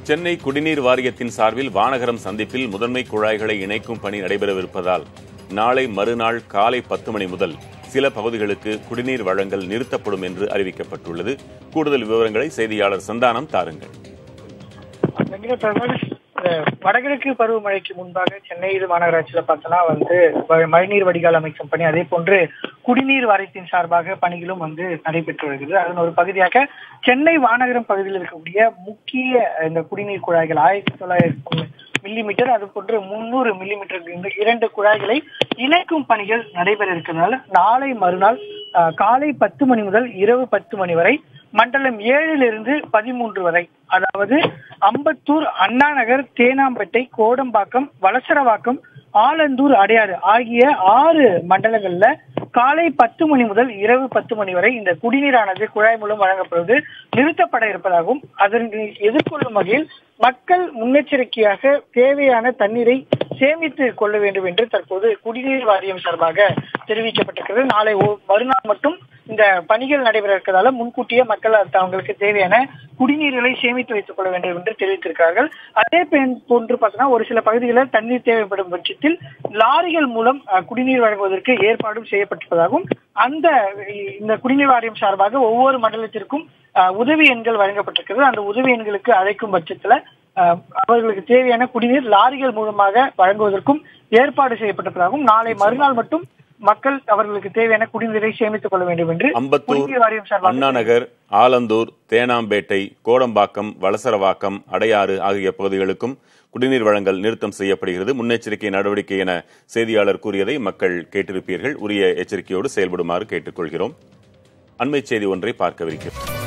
சென்னை குடிநீர் வாரியத்தின் சார்பில் வானகரம் சந்திப்பில் முதன்மை குழாய்களை இணைக்கும் பணி நடைபெறவிருப்பதால் நாளை மறுநாள் காலை பத்து மணி முதல் சில பகுதிகளுக்கு குடிநீர் வழங்கல் நிறுத்தப்படும் என்று அறிவிக்கப்பட்டுள்ளது கூடுதல் விவரங்களை செய்தியாளர் சந்தானம் தாருங்கள் வெங்கடேஸ்வரன் இந்த வடகிழக்கு பருவமழைக்கு முன்பாக சென்னை மாநகராட்சியில பார்த்தோன்னா வந்து வ- மழைநீர் வடிகால் அமைக்கும் பணி அதே போன்று குடிநீர் வாரியத்தின் சார்பாக பணிகளும் வந்து நடைபெற்று வருகிறது அதன் ஒரு பகுதியாக சென்னை வானகரம் பகுதியில் இருக்கக்கூடிய முக்கிய இந்த குடிநீர் குழாய்கள் ஆயிரத்தி தொள்ளாயிரத்தி மில்லி மீட்டர் அது போன்று முன்னூறு மில்லி மீட்டர் இந்த இரண்டு குழாய்களை இணைக்கும் பணிகள் நடைபெற இருக்கிறதுனால நாளை மறுநாள் அஹ், காலை பத்து மணி முதல் இரவு பத்து மணி வரை மண்டலம் ஏழிலிருந்து பதிமூன்று வரை அதாவது அம்பத்தூர் அண்ணா நகர் தேனாம்பேட்டை கோடம்பாக்கம் வலசரவாக்கம் ஆலந்தூர் அடையாறு ஆகிய ஆறு மண்டலங்கள்ல காலை பத்து மணி முதல் இரவு பத்து மணி வரை இந்த குடிநீரானது குழாய் மூலம் வழங்கப்படுவது நிறுத்தப்பட இருப்பதாகவும் அதனை எதிர்கொள்ளும் வகையில் மக்கள் முன்னெச்சரிக்கையாக தேவையான தண்ணீரை சேமித்து கொள்ள வேண்டும் என்று தற்போது குடிநீர் வாரியம் சார்பாக தெரிவிக்கப்பட்டிருக்கிறது நாளை ஒ- மறுநாள் மட்டும் இந்த பணிகள் நடைபெற இருக்கிறதால முன்கூட்டியே மக்கள் அது தங்களுக்கு தேவையான குடிநீர்களை சேமித்து வைத்துக் கொள்ள வேண்டும் என்று தெரிவித்திருக்கிறார்கள் அதே பெண் போன்று பார்த்தோம்னா ஒரு சில பகுதிகளில் தண்ணீர் தேவைப்படும் பட்சத்தில் லாரிகள் மூலம் அஹ், குடிநீர் வழங்குவதற்கு ஏற்பாடும் செய்யப்பட்டிருப்பதாகவும் அந்த இ- இந்த குடிநீர் வாரியம் சார்பாக ஒவ்வொரு மண்டலத்திற்கும் அஹ், உதவி எண்கள் வழங்கப்பட்டிருக்கிறது அந்த உதவி எண்களுக்கு அழைக்கும் பட்சத்துல அஹ், அவர்களுக்கு தேவையான குடிநீர் லாரிகள் மூலமாக வழங்குவதற்கும் ஏற்பாடு செய்யப்பட்டிருப்பதாகவும் நாளை மறுநாள் மட்டும் மக்கள் அவர்களுக்கு தேவையான குடிநீரை சேமித்துக் கொள்ள வேண்டும் என்று அம்பத்தூர் குடிநீர் வாரியம் சார்பாக அண்ணா நகர் ஆலந்தூர் தேனாம்பேட்டை கோடம்பாக்கம் வலசரவாக்கம் அடையாறு ஆகிய பகுதிகளுக்கும் குடிநீர் வழங்கல் நிறுத்தம் செய்யப்படுகிறது முன்னெச்சரிக்கை நடவடிக்கை என செய்தியாளர் கூறியதை மக்கள் கேட்டிருப்பீர்கள் உரிய எச்சரிக்கையோடு செயல்படுமாறு கேட்டுக்கொள்கிறோம் அண்மைச் செய்தி ஒன்றை பார்க்கவிருக்கிறோம்